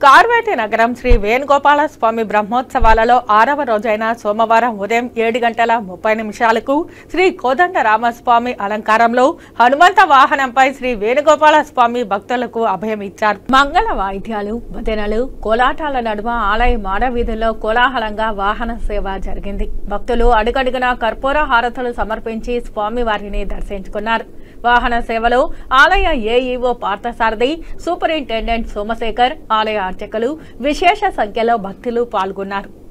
కార్వేటి నగరం శ్రీ వేణుగోపాల స్వామి బ్రహ్మోత్సవాలలో ఆరవ రోజైన సోమవారం ఉదయం ఏడు గంటల ముప్పై నిమిషాలకు శ్రీ కోదండ రామస్వామి అలంకారంలో హనుమంత వాహనంపై శ్రీ వేణుగోపాల స్వామి భక్తులకు అభయం ఇచ్చారు మంగళ వాయిద్యాలు భజనలు కోలాటాల నడుమ ఆలయ మాడవీధుల్లో కోలాహలంగా వాహన సేవ జరిగింది భక్తులు అడుగడుగునా కర్పూర హారతులు సమర్పించి స్వామివారిని దర్శించుకున్నారు వాహన సేవలో ఆలయ ఏఈఓ పార్థసారథి సూపరింటెండెంట్ సోమశేఖర్ ఆలయ అర్చకులు విశేష సంఖ్యలో భక్తులు పాల్గొన్నారు